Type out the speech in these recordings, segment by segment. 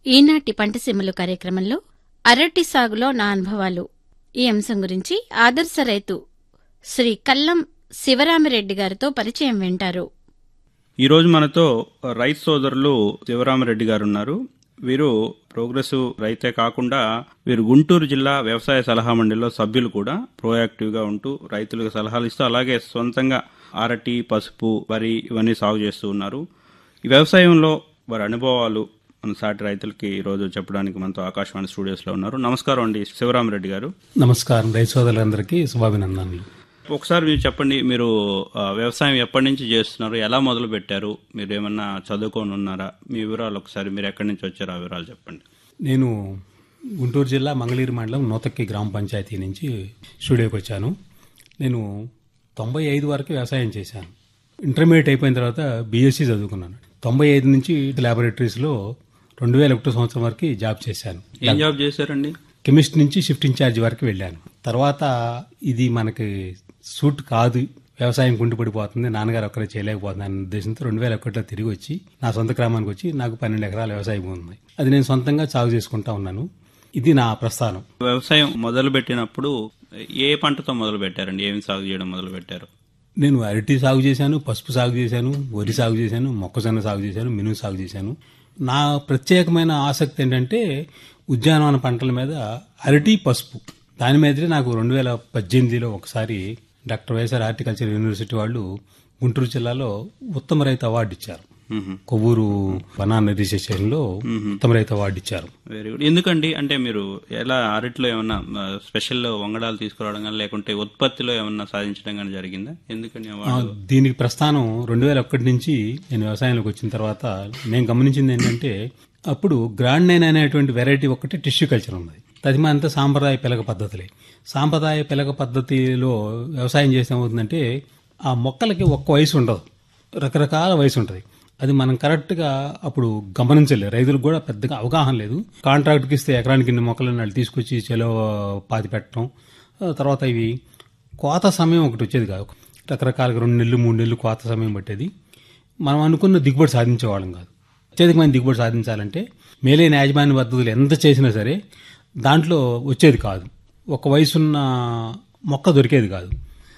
ఈనాటి పంటసీమలు కార్యక్రమంలో అరటి సాగులో నా అనుభవాలు ఈ అంశం గురించి ఆదర్శ రైతు శ్రీ కల్లం శివరామిరెడ్డి గారితో పరిచయం వింటారు ఈరోజు మనతో రైతు సోదరులు శివరామరెడ్డి గారు ఉన్నారు వీరు ప్రోగ్రెసివ్ రైతే కాకుండా వీరు గుంటూరు జిల్లా వ్యవసాయ సలహా మండలిలో సభ్యులు కూడా ప్రోయాక్టివ్ గా ఉంటూ రైతులకు సలహాలు ఇస్తూ అలాగే సొంతంగా అరటి పసుపు వరి ఇవన్నీ సాగు చేస్తూ ఉన్నారు ఈ వ్యవసాయంలో వారి అనుభవాలు మన సాటి రైతులకి ఈ రోజు చెప్పడానికి మనతో ఆకాశవాణి స్టూడియోస్ లో ఉన్నారు నమస్కారం అండి శివరామరెడ్డి గారు నమస్కారం రైతు సోదరులందరికీ శుభాభినందనలు ఒకసారి మీరు చెప్పండి మీరు ఆ, వ్యవసాయం ఎప్పటి నుంచి చేస్తున్నారు ఎలా మొదలు పెట్టారు మీరు ఏమన్నా చదువుకొని ఉన్నారా మీ వివరాలు ఒకసారి మీరు ఎక్కడి నుంచి వచ్చారో ఆ వివరాలు చెప్పండి నేను గుంటూరు జిల్లా మంగళగిరి మండలం నూతక్కి గ్రామ పంచాయతీ నుంచి స్టూడియోకి వచ్చాను నేను తొంభై ఐదు వరకు వ్యవసాయం చేశాను ఇంటర్మీడియట్ అయిపోయిన తర్వాత బీఎస్సీ చదువుకున్నాను తొంభై ఐదు నుంచి ల్యాబొరేటరీస్లో రెండు వేల ఒకటో సంవత్సరం వరకు జాబ్ చేశాను ఏం జాబ్ చేశారండి కెమిస్ట్ నుంచి షిఫ్ట్ ఇన్ఛార్జ్ వరకు వెళ్ళాను తర్వాత ఇది మనకి సూట్ కాదు వ్యవసాయం కుంటుపడిపోతుంది నాన్నగారు ఒక్కరే చేయలేకపోతున్నాను అనే ఉద్దేశంతో రెండు వేల ఒకటిలో తిరిగి వచ్చి నా సొంత గ్రామానికి వచ్చి నాకు పన్నెండు ఎకరాల వ్యవసాయం ఉంది అది నేను సొంతంగా సాగు చేసుకుంటా ఉన్నాను ఇది నా ప్రస్థానం వ్యవసాయం మొదలు పెట్టినప్పుడు ఏ పంటతో మొదలు పెట్టారండి ఏమి సాగు చేయడం మొదలు పెట్టారు నేను అరటి సాగు చేశాను పసుపు సాగు చేశాను వరి సాగు చేశాను మొక్కజొన్న సాగు చేశాను మినుము సాగు చేశాను నా ప్రత్యేకమైన ఆసక్తి ఏంటంటే ఉద్యానవన పంటల మీద అరటి పసుపు దాని మీదనే నాకు రెండు వేల పద్దెనిమిదిలో ఒకసారి డాక్టర్ వైఎస్ఆర్ హార్టికల్చర్ యూనివర్సిటీ వాళ్ళు గుంటూరు జిల్లాలో ఉత్తమ రైతు అవార్డు ఇచ్చారు మ్మ్. కొవ్వూరు బనానా రిజిస్ట్రేషన్ లో ఉత్తమ రైతు అవార్డు ఇచ్చారు వెరీ గుడ్ ఎందుకండి అంటే మీరు ఎలా అరటిలో ఏమన్నా ఆ, స్పెషల్ వంగడాలు తీసుకురావడం కానీ లేకుంటే ఉత్పత్తిలో ఏమన్నా సాధించడం కానీ జరిగిందా ఎందుకని ఆ, అవార్డు దీనికి ప్రస్థానం రెండు వేల ఒకటి నుంచి నేను వ్యవసాయంలోకి వచ్చిన తర్వాత నేను గమనించింది ఏంటంటే అప్పుడు గ్రాండ్ నైన్ అనేటువంటి వెరైటీ ఒకటి టిష్యూ కల్చర్ ఉన్నది తదిమ అంతా సాంప్రదాయ పిలక పద్ధతులే సాంప్రదాయ పిలక పద్ధతిలో వ్యవసాయం చేస్తే ఏమవుతుందంటే ఆ మొక్కలకి ఒక్క వయసు ఉండదు రకరకాల వయసు ఉంటుంది అది మనం కరెక్ట్గా అప్పుడు గమనించలేదు రైతులకు కూడా పెద్దగా అవగాహన లేదు కాంట్రాక్ట్కి ఇస్తే ఎకరానికి ఇన్ని మొక్కలను వాళ్ళు తీసుకొచ్చి చెలో పాతి పెట్టడం ఆ తర్వాత ఇవి కోత సమయం ఒకటి వచ్చేది కాదు రకరకాలుగా రెండు నెలలు మూడు నెలలు కోత సమయం పట్టేది మనం అనుకున్న దిగుబడి సాధించేవాళ్ళం కాదు అత్యధికమైన దిగుబడి సాధించాలంటే మేలైన యాజమాన్య పద్ధతులు ఎంత చేసినా సరే దాంట్లో వచ్చేది కాదు ఒక వయసున్న మొక్క దొరికేది కాదు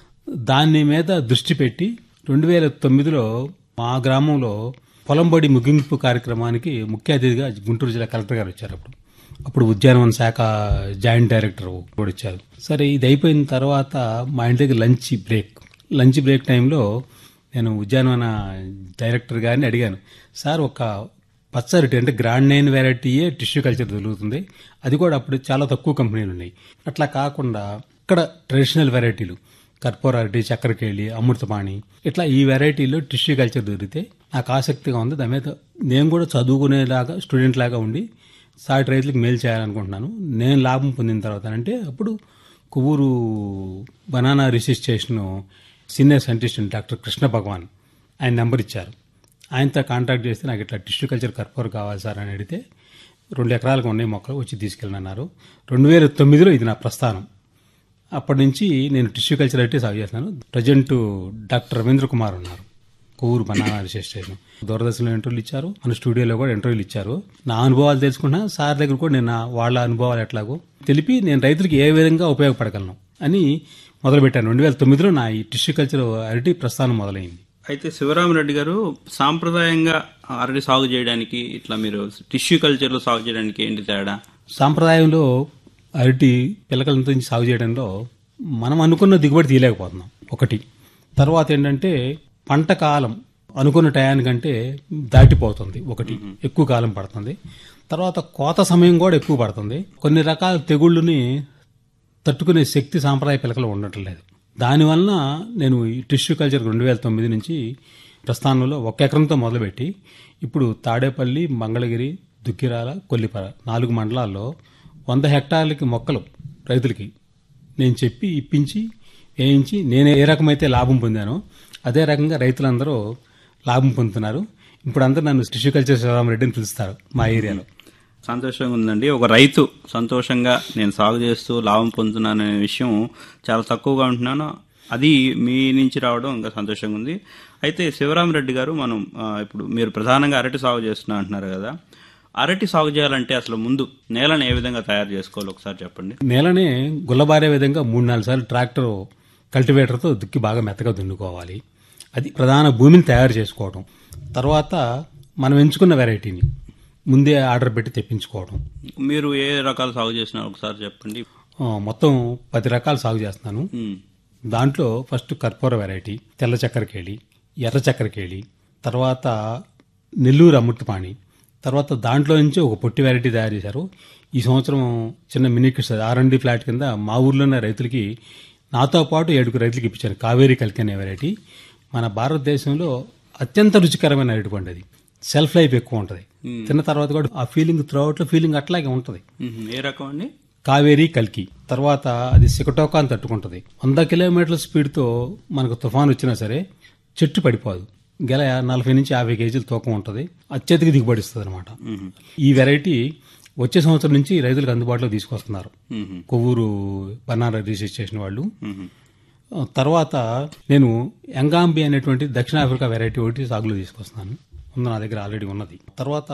దాని మీద దృష్టి పెట్టి రెండు వేల తొమ్మిదిలో మా గ్రామంలో పొలంబడి ముగింపు కార్యక్రమానికి ముఖ్య అతిథిగా గుంటూరు జిల్లా కలెక్టర్ గారు వచ్చారు అప్పుడు అప్పుడు ఉద్యానవన శాఖ జాయింట్ డైరెక్టర్ కూడా వచ్చారు సరే ఇది అయిపోయిన తర్వాత మా ఇంటి దగ్గర లంచ్ బ్రేక్ లంచ్ బ్రేక్ టైంలో నేను ఉద్యానవన డైరెక్టర్ గారిని అడిగాను సార్ ఒక పచ్చరటి అంటే గ్రాండ్ నైన్ వెరైటీయే టిష్యూ కల్చర్ దొరుకుతుంది అది కూడా అప్పుడు చాలా తక్కువ కంపెనీలు ఉన్నాయి అట్లా కాకుండా ఇక్కడ ట్రెడిషనల్ వెరైటీలు కర్పూర అరటి చక్కెరకేళి అమృతపాణి ఇట్లా ఈ వెరైటీలో టిష్యూ కల్చర్ దొరికితే నాకు ఆసక్తిగా ఉంది దాని మీద నేను కూడా చదువుకునేలాగా స్టూడెంట్ లాగా ఉండి సాటి రైతులకు మేలు చేయాలనుకుంటున్నాను నేను లాభం పొందిన తర్వాత అంటే అప్పుడు Kovvur banana research station senior scientist doctor Krishna Bhagavan ఆయన నెంబర్ ఇచ్చారు ఆయనతో కాంటాక్ట్ చేస్తే నాకు ఇట్లా టిష్యూ కల్చర్ కర్పూర కావాలి సార్ అని అడిగితే రెండు ఎకరాలకు ఉన్నాయి మొక్కలు వచ్చి తీసుకెళ్ళనన్నారు రెండు వేల తొమ్మిదిలో ఇది నా ప్రస్థానం అప్పటి నుంచి నేను టిష్యూ కల్చర్ అయితే సాగు చేస్తున్నాను ప్రజెంట్ డాక్టర్ రవీంద్ర కుమార్ ఉన్నారు కొవ్వూరు బనానా రీసెర్చ్ స్టేషన్ దూరదర్శన్లో ఇంటర్వ్యూలు ఇచ్చారు మన స్టూడియోలో కూడా ఇంటర్వ్యూలు ఇచ్చారు నా అనుభవాలు తెలుసుకున్నా సార్ దగ్గర కూడా నేను నా- వాళ్ళ అనుభవాలు ఎట్లాగో తెలిపి నేను రైతులకు ఏ విధంగా ఉపయోగపడగలను అని మొదలుపెట్టాను రెండు వేల తొమ్మిదిలో నా ఈ టిష్యూ కల్చర్ అరటి ప్రస్థానం మొదలైంది అయితే శివరామరెడ్డి గారు సాంప్రదాయంగా అరటి సాగు చేయడానికి ఇట్లా మీరు టిష్యూ కల్చర్ లో సాగు చేయడానికి ఏంటి తేడా సాంప్రదాయంలో అరటి పిలకలతో సాగు చేయడంలో మనం అనుకున్న దిగుబడి తీయలేకపోతున్నాం ఒకటి తర్వాత ఏంటంటే పంట కాలం అనుకున్న టయానికంటే దాటిపోతుంది ఒకటి ఎక్కువ కాలం పడుతుంది తర్వాత కోత సమయం కూడా ఎక్కువ పడుతుంది కొన్ని రకాల తెగుళ్ళని తట్టుకునే శక్తి సాంప్రదాయ పిలకలు ఉండటం లేదు దానివల్ల నేను ఈ టిష్యూ కల్చర్ రెండు వేల తొమ్మిది నుంచి ప్రస్థానంలో ఒక ఎకరంతో మొదలుపెట్టి ఇప్పుడు తాడేపల్లి మంగళగిరి దుక్కిరాల కొల్లిపర నాలుగు మండలాల్లో వంద హెక్టార్లకి మొక్కలు రైతులకి నేను చెప్పి ఇప్పించి వేయించి నేను ఏ రకమైతే లాభం పొందానో అదే రకంగా రైతులందరూ లాభం పొందుతున్నారు ఇప్పుడు అందరూ నన్ను టిష్యూ కల్చర్ శివరామరెడ్డి అని పిలుస్తారు మా ఏరియాలో సంతోషంగా ఉందండి ఒక రైతు సంతోషంగా నేను సాగు చేస్తూ లాభం పొందుతున్నాను అనే విషయం చాలా తక్కువగా ఉంటున్నాను అది మీ నుంచి రావడం ఇంకా సంతోషంగా ఉంది అయితే శివరామరెడ్డి గారు మనం ఆ, ఇప్పుడు మీరు ప్రధానంగా అరటి సాగు చేస్తున్నా అంటున్నారు కదా అరటి సాగు చేయాలంటే అసలు ముందు నేలను ఏ విధంగా తయారు చేసుకోవాలి ఒకసారి చెప్పండి నేలనే గుల్లబారే విధంగా మూడు నాలుగు సార్లు ట్రాక్టర్ కల్టివేటర్తో దుక్కి బాగా మెత్తగా దున్నుకోవాలి అది ప్రధాన భూమిని తయారు చేసుకోవడం తర్వాత మనం ఎంచుకున్న వెరైటీని ముందే ఆర్డర్ పెట్టి తెప్పించుకోవడం మీరు ఏ రకాల సాగు చేసినారు ఒకసారి చెప్పండి ఆ, మొత్తం పది రకాలు సాగు చేస్తున్నాను ఉమ్, దాంట్లో ఫస్ట్ కర్పూర వెరైటీ తెల్ల చక్కెరకేళి ఎర్ర చక్కెరకేళి తర్వాత నెల్లూరు అమృతపాణి తర్వాత దాంట్లో నుంచి ఒక పొట్టి వెరైటీ తయారు చేశారు ఈ సంవత్సరం చిన్న mini kits R and flat కింద మా ఊర్లోనే రైతులకి నాతో పాటు ఏడుగురు రైతులకి ఇప్పించాను కావేరీ కలికి అనే వెరైటీ మన భారతదేశంలో అత్యంత రుచికరమైన అరటిపండు అది సెల్ఫ్ లైఫ్ ఎక్కువ ఉంటుంది తిన్న తర్వాత కూడా ఆ ఫీలింగ్ త్రూఅవుట్ ఫీలింగ్ అట్లాగే ఉంటుంది ఉమ్, ఏ రకం అండి కావేరీ కల్కి తర్వాత అది సికటోకాన్ని తట్టుకుంటది వంద కిలోమీటర్ల స్పీడ్తో మనకు తుఫాన్ వచ్చినా సరే చెట్టు పడిపోదు గెల నలభై నుంచి యాభై కేజీలు తూకం ఉంటుంది అత్యధిక దిగుబడి ఇస్తుంది అనమాట ఈ వెరైటీ వచ్చే సంవత్సరం నుంచి రైతులకు అందుబాటులో తీసుకొస్తున్నారు ఉమ్, కొవ్వూరు బనానా రీసెర్చ్ చేసిన వాళ్ళు ఉమ్, ఆ, తర్వాత నేను ఎంగాంబి అనేటువంటి దక్షిణాఫ్రికా వెరైటీ ఒకటి సాగులో తీసుకొస్తున్నాను ఉంది నా దగ్గర ఆల్రెడీ ఉన్నది తర్వాత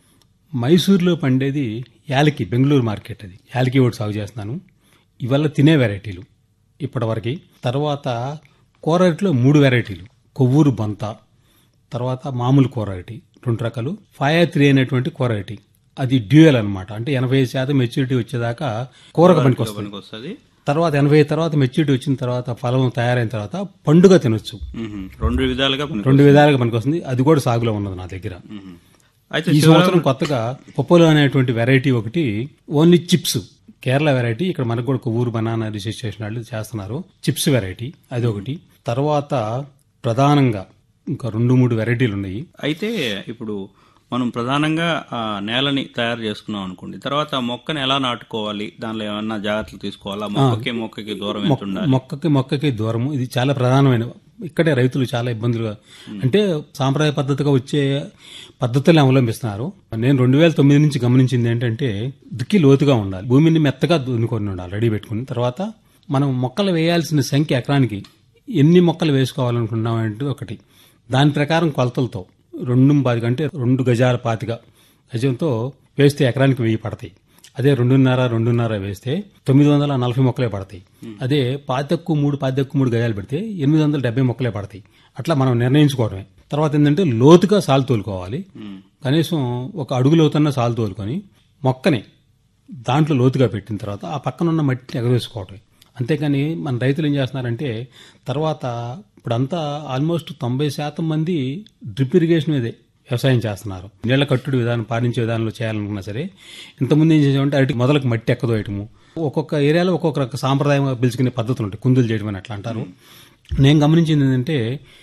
మైసూర్లో పండేది యాలకి బెంగళూరు మార్కెట్ అది యాలకి ఒకటి సాగు చేస్తున్నాను ఇవల్ల తినే వెరైటీలు ఇప్పటివరకు తర్వాత కూరటిలో మూడు వెరైటీలు కొవ్వూరు బంత తర్వాత మామూలు కూరటి రెండు రకాలు ఫైవ్ త్రీ అనేటువంటి కూరటి అది డ్యూయల్ అన్నమాట అంటే ఎనభై శాతం మెచ్యూరిటీ వచ్చేదాకా కూరకు పనికొస్తుంది పనికి వస్తుంది తర్వాత ఎనభై తర్వాత మెచ్యూరిటీ వచ్చిన తర్వాత ఫలం తయారైన తర్వాత పండుగ తినొచ్చు ఉమ్, రెండు విధాలుగా పనికి రెండు విధాలుగా పనికొస్తుంది అది కూడా సాగులో ఉన్నది నా దగ్గర ఉమ్. అయితే ఈ సంవత్సరం కొత్తగా పొప్పలో అనేటువంటి వెరైటీ ఒకటి ఓన్లీ చిప్స్ కేరళ వెరైటీ ఇక్కడ మనకు కూడా కొవ్వూరు బనానా రీసెర్చ్ చేసిన వాళ్ళు చేస్తున్నారు చిప్స్ వెరైటీ అది ఒకటి తర్వాత ప్రధానంగా ఇంకా రెండు మూడు వెరైటీలు ఉన్నాయి అయితే ఇప్పుడు మనం ప్రధానంగా ఆ నేలని తయారు చేసుకున్నాం అనుకోండి తర్వాత ఆ మొక్కని ఎలా నాటుకోవాలి దానిలో ఏమన్నా జాగ్రత్తలు తీసుకోవాలా మొక్కకి మొక్కకి దూరం ఎంత ఉండాలి మొక్కకి మొక్కకి దూరము ఇది చాలా ప్రధానమైన ఇక్కడే రైతులు చాలా ఇబ్బందులుగా అంటే సాంప్రదాయ పద్ధతిగా వచ్చే పద్ధతులు అవలంబిస్తున్నారు నేను రెండు వేల తొమ్మిది నుంచి గమనించింది ఏంటంటే దుక్కి లోతుగా ఉండాలి భూమిని మెత్తగా దున్నుకొని ఉండాలి రెడీ పెట్టుకుని తర్వాత మనం మొక్కలు వేయాల్సిన సంఖ్య ఎకరానికి ఎన్ని మొక్కలు వేసుకోవాలనుకున్నాం అంటే ఒకటి దాని ప్రకారం కొలతలతో రెండు పాతిక అంటే రెండు గజాల పాతిక గజంతో వేస్తే ఎకరానికి వెయ్యి పడతాయి అదే రెండున్నర రెండున్నర వేస్తే తొమ్మిది వందల నలభై మొక్కలే పడతాయి అదే పాతెక్కు మూడు పాతెక్కు మూడు గజాలు పెడితే ఎనిమిది వందల డెబ్బై మొక్కలే పడతాయి అట్లా మనం నిర్ణయించుకోవడమే తర్వాత ఏంటంటే లోతుగా సాలు తోలుకోవాలి కనీసం ఒక అడుగు లోతున్న సాలు తోలుకొని మొక్కని దాంట్లో లోతుగా పెట్టిన తర్వాత ఆ పక్కన ఉన్న మట్టిని ఎగరేసుకోవటం అంతేకాని మన రైతులు ఏం చేస్తున్నారంటే తర్వాత ఇప్పుడంతా ఆల్మోస్ట్ తొంభై శాతం మంది డ్రిప్ ఇరిగేషన్ మీదే వ్యవసాయం చేస్తున్నారు నీళ్ల కట్టుడు విధానం పాటించే విధానంలో చేయాలనుకున్నా సరే ఇంతకుముందు ఏం చేసామంటే అరటి మొదలకు మట్టి ఎక్కదోయటము ఒక్కొక్క ఏరియాలో ఒక్కొక్క రక సాంప్రదాయంగా పిలుచుకునే పద్ధతులు ఉంటాయి కుందులు చేయడం అని అట్లా అంటారు నేను గమనించింది ఏంటంటే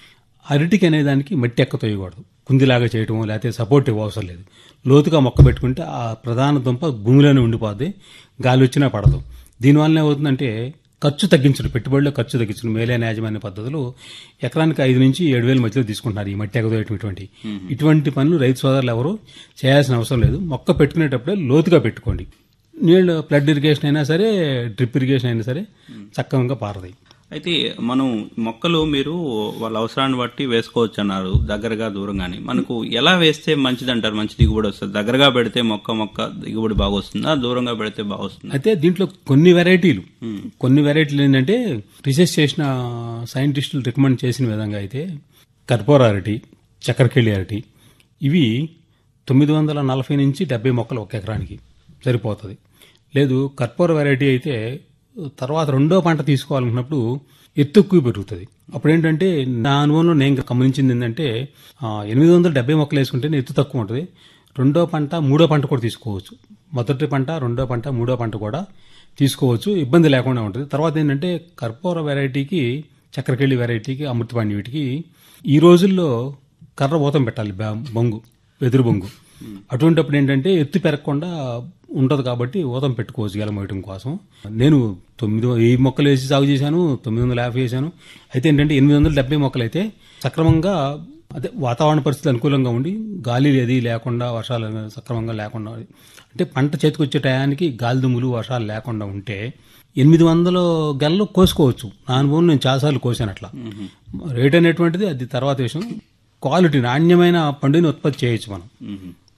అరటికి అనే దానికి మట్టి ఎక్క తోయకూడదు కుందిలాగా చేయటం లేకపోతే సపోర్ట్ అవసరం లేదు లోతుగా మొక్క పెట్టుకుంటే ఆ ప్రధాన దుంప భూమిలోనే ఉండిపోద్ది గాలి వచ్చినా పడదు దీనివల్ల ఏమవుతుందంటే ఖర్చు తగ్గించడం పెట్టుబడిలో ఖర్చు తగ్గించడం మేలైన యాజమాన్య పద్ధతులు ఎకరానికి ఐదు నుంచి ఏడు వేల మధ్యలో తీసుకుంటున్నారు ఈ మట్టి ఎగదోయటం ఇటువంటి ఇటువంటి పనులు రైతు సోదరులు ఎవరు చేయాల్సిన అవసరం లేదు మొక్క పెట్టుకునేటప్పుడే లోతుగా పెట్టుకోండి నీళ్ళు ఫ్లడ్ ఇరిగేషన్ అయినా సరే డ్రిప్ ఇరిగేషన్ అయినా సరే చక్కగా పారదాయి అయితే మనం మొక్కలు మీరు వాళ్ళ అవసరాన్ని బట్టి వేసుకోవచ్చు అన్నారు దగ్గరగా దూరంగాని మనకు ఎలా వేస్తే మంచిది అంటారు మంచి దిగుబడి వస్తుంది దగ్గరగా పెడితే మొక్క మొక్క దిగుబడి బాగా వస్తుందా దూరంగా పెడితే బాగా వస్తుందా అయితే దీంట్లో కొన్ని వెరైటీలు కొన్ని వెరైటీలు ఏంటంటే రీసెర్చ్ చేసిన సైంటిస్టులు రికమెండ్ చేసిన విధంగా అయితే కర్పూర అరటి చక్కెరకేళి అరటి ఇవి తొమ్మిది వందల నలభై నుంచి డెబ్బై మొక్కలు ఒక ఎకరానికి సరిపోతుంది లేదు కర్పూర వెరైటీ అయితే తర్వాత రెండో పంట తీసుకోవాలనుకున్నప్పుడు ఎత్తు ఎక్కువ పెరుగుతుంది అప్పుడు ఏంటంటే నా అనుభవంలో నేను గమనించింది ఏంటంటే ఆ, ఎనిమిది వందల డెబ్బై మొక్కలు వేసుకుంటే ఎత్తు తక్కువ ఉంటుంది రెండో పంట మూడో పంట కూడా తీసుకోవచ్చు మొదటి పంట రెండో పంట మూడో పంట కూడా తీసుకోవచ్చు ఇబ్బంది లేకుండా ఉంటుంది తర్వాత ఏంటంటే కర్పూర వెరైటీకి చక్కెరకెళ్ళి వెరైటీకి అమృతపాణి వీటికి ఈ రోజుల్లో కర్ర ఊతం పెట్టాలి బా- బొంగు వెదురు బొంగు అటువంటిప్పుడు ఏంటంటే ఎత్తు పెరగకుండా ఉండదు కాబట్టి ఊతం పెట్టుకోవచ్చు గెల మోయటం కోసం నేను తొమ్మిది వెయ్యి మొక్కలు వేసి సాగు చేశాను తొమ్మిది వందల యాభై వేసాను అయితే ఏంటంటే ఎనిమిది వందల డెబ్బై మొక్కలు అయితే సక్రమంగా అదే వాతావరణ పరిస్థితులు అనుకూలంగా ఉండి గాలి అది లేకుండా వర్షాలు అనేవి సక్రమంగా లేకుండా అంటే పంట చేతికి వచ్చే టయానికి గాలి దుమ్ములు వర్షాలు లేకుండా ఉంటే ఎనిమిది వందల గెలలు కోసుకోవచ్చు నా అనుభవం నేను చాలాసార్లు కోసాను అట్లా రేట్ అనేటువంటిది అది తర్వాత విషయం క్వాలిటీ నాణ్యమైన పండుని ఉత్పత్తి చేయొచ్చు మనం మ్మ్.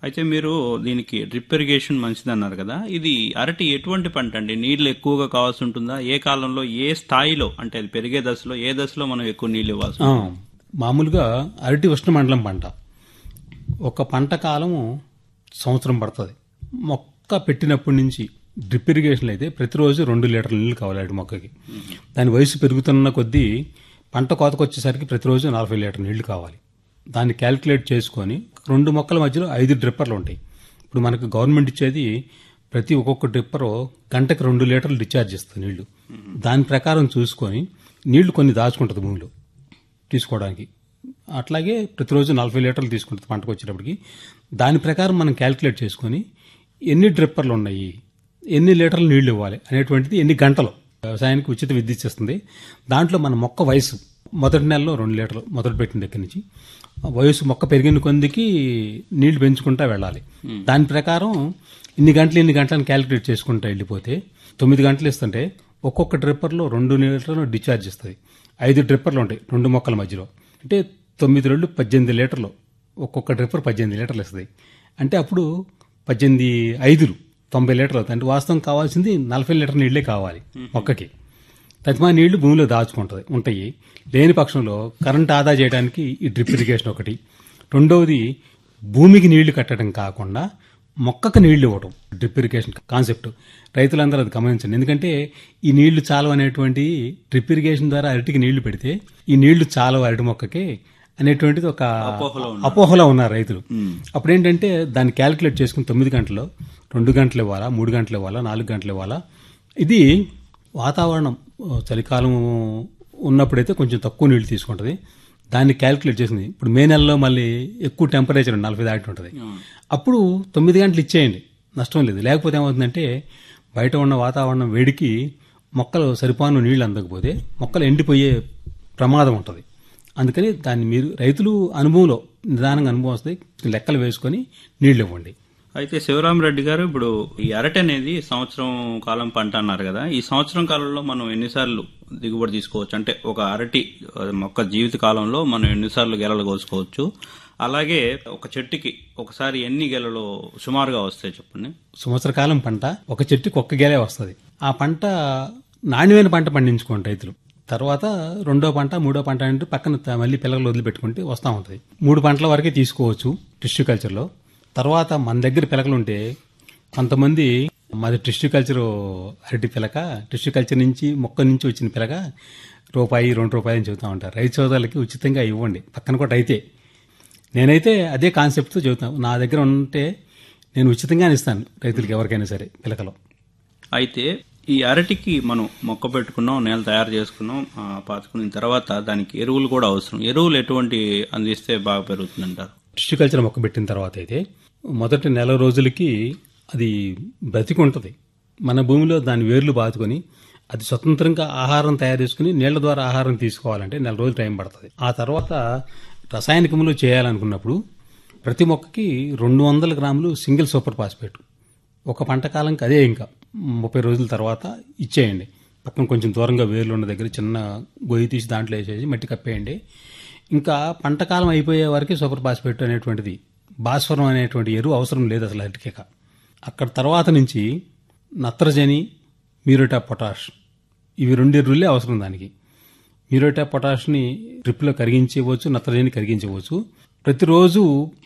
అయితే మీరు దీనికి డ్రిప్ ఇరిగేషన్ మంచిది అన్నారు కదా ఇది అరటి ఎటువంటి పంట అండి నీళ్లు ఎక్కువగా కావాల్సి ఉంటుందా ఏ కాలంలో ఏ స్థాయిలో అంటే అది పెరిగే దశలో ఏ దశలో మనం ఎక్కువ నీళ్లు ఇవ్వాల్సి ఆ, ఉంటుంది? మామూలుగా అరటి ఉష్ణమండలం పంట ఒక పంట కాలము సంవత్సరం పడుతుంది మొక్క పెట్టినప్పటి నుంచి డ్రిప్ ఇరిగేషన్ అయితే ప్రతిరోజు రెండు లీటర్ల నీళ్ళు కావాలి అరటి మొక్కకి దాని వయసు పెరుగుతున్న కొద్దీ పంట కోతకు వచ్చేసరికి ప్రతిరోజు నలభై లీటర్ నీళ్లు కావాలి దాన్ని క్యాలిక్యులేట్ చేసుకొని రెండు మొక్కల మధ్యలో ఐదు డ్రిప్పర్లు ఉంటాయి ఇప్పుడు మనకు గవర్నమెంట్ ఇచ్చేది ప్రతి ఒక్కొక్క డ్రిప్పరు గంటకు రెండు లీటర్లు డిశ్చార్జ్ ఇస్తుంది నీళ్లు దాని ప్రకారం చూసుకొని నీళ్లు కొన్ని దాచుకుంటుంది భూమిలో తీసుకోవడానికి అట్లాగే ప్రతిరోజు నలభై లీటర్లు తీసుకుంటుంది పంటకు వచ్చేటప్పటికి దాని ప్రకారం మనం క్యాలిక్యులేట్ చేసుకొని ఎన్ని డ్రిప్పర్లు ఉన్నాయి ఎన్ని లీటర్లు నీళ్లు ఇవ్వాలి అనేటువంటిది ఎన్ని గంటలు వ్యవసాయానికి ఉచిత విద్యుత్ ఇస్తుంది దాంట్లో మన మొక్క వయసు మొదటి నెలలో రెండు లీటర్లు మొదలు పెట్టిన దగ్గర నుంచి వయసు మొక్క పెరిగిన కొందికి నీళ్లు పెంచుకుంటా వెళ్ళాలి దాని ప్రకారం ఇన్ని గంటలు ఇన్ని గంటలను క్యాలిక్యులేట్ చేసుకుంటా వెళ్ళిపోతే తొమ్మిది గంటలు ఇస్తుంటే ఒక్కొక్క డ్రిప్పర్లో రెండు లీటర్లు డిశ్చార్జ్ ఇస్తుంది ఐదు డ్రిప్పర్లు ఉంటాయి రెండు మొక్కల మధ్యలో అంటే తొమ్మిది రెండు పద్దెనిమిది లీటర్లు ఒక్కొక్క డ్రిప్పర్ పద్దెనిమిది లీటర్లు ఇస్తుంది అంటే అప్పుడు పద్దెనిమిది ఐదులు తొంభై లీటర్లు అవుతాయి అంటే వాస్తవం కావాల్సింది నలభై లీటర్ నీళ్లే కావాలి మొక్కకి తదిమా నీళ్లు భూమిలో దాచుకుంటుంది ఉంటాయి లేని పక్షంలో కరెంట్ ఆదా చేయడానికి ఈ డ్రిప్ ఇరిగేషన్ ఒకటి రెండవది భూమికి నీళ్లు కట్టడం కాకుండా మొక్కకు నీళ్లు ఇవ్వడం డ్రిప్ ఇరిగేషన్ కాన్సెప్ట్ రైతులందరూ అది గమనించండి ఎందుకంటే ఈ నీళ్లు చాలవు అనేటువంటి డ్రిప్ ఇరిగేషన్ ద్వారా అరటికి నీళ్లు పెడితే ఈ నీళ్లు చాలవు అరటి మొక్కకి అనేటువంటిది ఒక అపోహలో అపోహలో ఉన్నారు రైతులు అప్పుడు ఏంటంటే దాన్ని క్యాలిక్యులేట్ చేసుకుని తొమ్మిది గంటల్లో రెండు గంటలు ఇవ్వాలా మూడు గంటలు ఇవ్వాలా నాలుగు గంటలు ఇవ్వాలా ఇది వాతావరణం ఆ, చలికాలం ఉన్నప్పుడైతే కొంచెం తక్కువ నీళ్లు తీసుకుంటుంది దాన్ని క్యాలిక్యులేట్ చేసింది ఇప్పుడు మే నెలలో మళ్ళీ ఎక్కువ టెంపరేచర్ నలభై దాటి ఉంటుంది అప్పుడు తొమ్మిది గంటలు ఇచ్చేయండి నష్టం లేదు లేకపోతే ఏమవుతుందంటే బయట ఉన్న వాతావరణం వేడికి మొక్కలు సరిపాను నీళ్లు అందకపోతే మొక్కలు ఎండిపోయే ప్రమాదం ఉంటుంది అందుకని దాన్ని మీరు రైతులు అనుభవంలో నిదానంగా అనుభవం వస్తుంది లెక్కలు వేసుకొని నీళ్లు ఇవ్వండి అయితే శివరామరెడ్డి గారు ఇప్పుడు ఈ అరటి అనేది సంవత్సరం కాలం పంట అన్నారు కదా ఈ సంవత్సరం కాలంలో మనం ఎన్నిసార్లు దిగుబడి తీసుకోవచ్చు అంటే ఒక అరటి ఆ, మొక్క జీవిత కాలంలో మనం ఎన్నిసార్లు గెలలు కోసుకోవచ్చు అలాగే ఒక చెట్టుకి ఒకసారి ఎన్ని గెలలు సుమారుగా వస్తాయి చెప్పండి సంవత్సర కాలం పంట ఒక చెట్టుకి ఒక్క గెలే వస్తుంది ఆ పంట నాణ్యమైన పంట పండించుకోండి రైతులు తర్వాత రెండో పంట మూడో పంట అంటే పక్కన త- మళ్ళీ పిల్లలు వదిలిపెట్టుకుంటే వస్తూ ఉంటుంది మూడు పంటల వరకే తీసుకోవచ్చు టిష్యూ కల్చర్లో తర్వాత మన దగ్గర పిలకలు ఉంటే కొంతమంది మాది టిష్యూ కల్చర్ అరటి పిలక టిష్యూ కల్చర్ నుంచి మొక్క నుంచి వచ్చిన పిలక రూపాయి రెండు రూపాయలు అని చెబుతూ ఉంటారు రైతు సోదరులకి ఉచితంగా ఇవ్వండి పక్కన కూడా రైతే నేనైతే అదే కాన్సెప్ట్తో చెబుతాను నా దగ్గర ఉంటే నేను ఉచితంగానే ఇస్తాను రైతులకి ఎవరికైనా సరే పిలకలు అయితే ఈ అరటికి మనం మొక్క పెట్టుకున్నాం నేల తయారు చేసుకున్నాం ఆ, పాతుకున్న తర్వాత దానికి ఎరువులు కూడా అవసరం ఎరువులు ఎటువంటి అందిస్తే బాగా పెరుగుతుందంటారు టిష్యూ కల్చర్ మొక్క పెట్టిన తర్వాత అయితే మొదటి నెల రోజులకి అది బ్రతికి ఉంటుంది మన భూమిలో దాని వేర్లు బాదుకొని అది స్వతంత్రంగా ఆహారం తయారు చేసుకుని నీళ్ల ద్వారా ఆహారం తీసుకోవాలంటే నెల రోజులు టైం పడుతుంది ఆ తర్వాత రసాయనికములు చేయాలనుకున్నప్పుడు ప్రతి మొక్కకి రెండు వందల గ్రాములు సింగిల్ సూపర్ ఫాస్ఫేట్ ఒక పంట కాలంకి అదే ఇంకా ముప్పై రోజుల తర్వాత ఇచ్చేయండి పక్కన కొంచెం దూరంగా వేర్లు ఉన్న దగ్గర చిన్న గొయ్యి తీసి దాంట్లో వేసేసి మట్టి కప్పేయండి ఇంకా పంట కాలం అయిపోయే వరకే సూపర్ ఫాస్ఫేట్ అనేటువంటిది భాస్వరం అనేటువంటి ఎరువు అవసరం లేదు అసలు అరటికేక అక్కడ తర్వాత నుంచి నత్రజని మ్యూరేటా పొటాష్ ఇవి రెండు ఎరువులే అవసరం దానికి మ్యూరేటా పొటాష్ని డ్రిప్లో కరిగించవచ్చు నత్రజని కరిగించవచ్చు ప్రతిరోజు